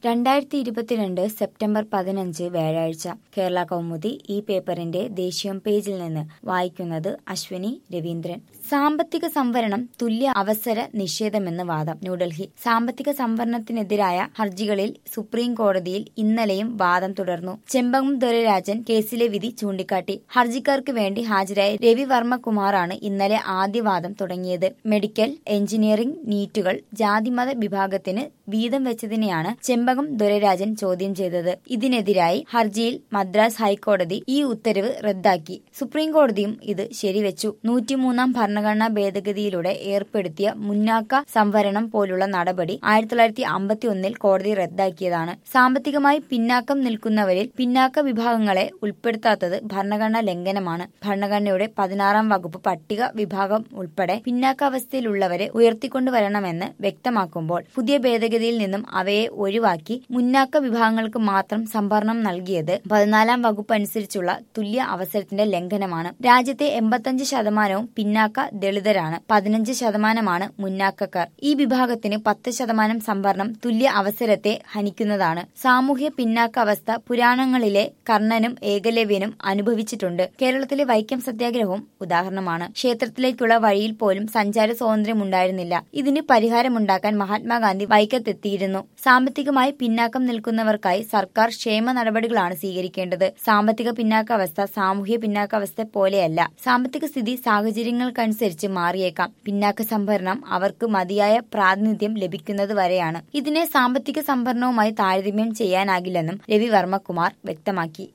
രണ്ടായിരത്തി ഇരുപത്തിരണ്ട് സെപ്റ്റംബർ പതിനഞ്ച് വ്യാഴാഴ്ച കേരള കൗമുദി ഈ പേപ്പറിന്റെ ദേശീയം പേജിൽ നിന്ന് വായിക്കുന്നത് അശ്വിനി രവീന്ദ്രൻ സാമ്പത്തിക സംവരണം തുല്യ അവസര നിഷേധമെന്ന് വാദം ന്യൂഡൽഹി സാമ്പത്തിക സംവരണത്തിനെതിരായ ഹർജികളിൽ സുപ്രീം കോടതിയിൽ ഇന്നലെയും വാദം തുടർന്നു ചെമ്പകം ദൊരരാജൻ കേസിലെ വിധി ചൂണ്ടിക്കാട്ടി ഹർജിക്കാർക്ക് വേണ്ടി ഹാജരായ രവി വർമ്മകുമാറാണ് ഇന്നലെ ആദ്യ വാദം തുടങ്ങിയത് മെഡിക്കൽ എഞ്ചിനീയറിംഗ് നീറ്റുകൾ ജാതിമത വിഭാഗത്തിന് വീതം വെച്ചതിനെയാണ് ചെമ്പകം ദൊരരാജൻ ചോദ്യം ചെയ്തത് ഇതിനെതിരായി ഹർജിയിൽ മദ്രാസ് ഹൈക്കോടതി ഈ ഉത്തരവ് റദ്ദാക്കി സുപ്രീം കോടതിയും ഇത് ശരിവെച്ചു നൂറ്റിമൂന്നാം ഭരണഘടനാ ഭേദഗതിയിലൂടെ ഏർപ്പെടുത്തിയ മുന്നാക്ക സംവരണം പോലുള്ള നടപടി ആയിരത്തി തൊള്ളായിരത്തി അമ്പത്തി ഒന്നിൽ കോടതി റദ്ദാക്കിയതാണ് സാമ്പത്തികമായി പിന്നാക്കം നിൽക്കുന്നവരിൽ പിന്നാക്ക വിഭാഗങ്ങളെ ഉൾപ്പെടുത്താത്തത് ഭരണഘടനാ ലംഘനമാണ് ഭരണഘടനയുടെ പതിനാറാം വകുപ്പ് പട്ടിക വിഭാഗം ഉൾപ്പെടെ പിന്നാക്കാവസ്ഥയിലുള്ളവരെ ഉയർത്തിക്കൊണ്ടുവരണമെന്ന് വ്യക്തമാക്കുമ്പോൾ പുതിയ ഭേദഗതിയിൽ നിന്നും അവയെ ഒഴിവാക്കി മുന്നാക്ക വിഭാഗങ്ങൾക്ക് മാത്രം സംവരണം നൽകിയത് പതിനാലാം വകുപ്പ് അനുസരിച്ചുള്ള തുല്യ അവസരത്തിന്റെ ലംഘനമാണ് രാജ്യത്തെ എൺപത്തഞ്ച് ശതമാനവും പിന്നാക്ക ദളിതരാണ് പതിനഞ്ച് ശതമാനമാണ് മുന്നാക്കക്കാർ ഈ വിഭാഗത്തിന് പത്ത് ശതമാനം സംവരണം തുല്യ അവസരത്തെ ഹനിക്കുന്നതാണ് സാമൂഹ്യ പിന്നാക്ക അവസ്ഥ പുരാണങ്ങളിലെ കർണനും ഏകലവ്യനും അനുഭവിച്ചിട്ടുണ്ട് കേരളത്തിലെ വൈക്കം സത്യാഗ്രഹവും ഉദാഹരണമാണ് ക്ഷേത്രത്തിലേക്കുള്ള വഴിയിൽ പോലും സഞ്ചാര സ്വാതന്ത്ര്യം ഉണ്ടായിരുന്നില്ല ഇതിന് പരിഹാരമുണ്ടാക്കാൻ മഹാത്മാഗാന്ധി വൈക്കത്തെത്തിയിരുന്നു സാമ്പത്തികമായി പിന്നാക്കം നിൽക്കുന്നവർക്കായി സർക്കാർ ക്ഷേമ നടപടികളാണ് സ്വീകരിക്കേണ്ടത് സാമ്പത്തിക പിന്നാക്കാവസ്ഥ സാമൂഹ്യ പിന്നാക്കാവസ്ഥ പോലെയല്ല സാമ്പത്തിക സ്ഥിതി സാഹചര്യങ്ങൾക്കനുസരിച്ച് മാറിയേക്കാം പിന്നാക്ക സംഭരണം അവർക്ക് മതിയായ പ്രാതിനിധ്യം ലഭിക്കുന്നത് വരെയാണ് ഇതിനെ സാമ്പത്തിക സംഭരണവുമായി താരതമ്യം ചെയ്യാനാകില്ലെന്നും രവി വർമ്മകുമാർ വ്യക്തമാക്കി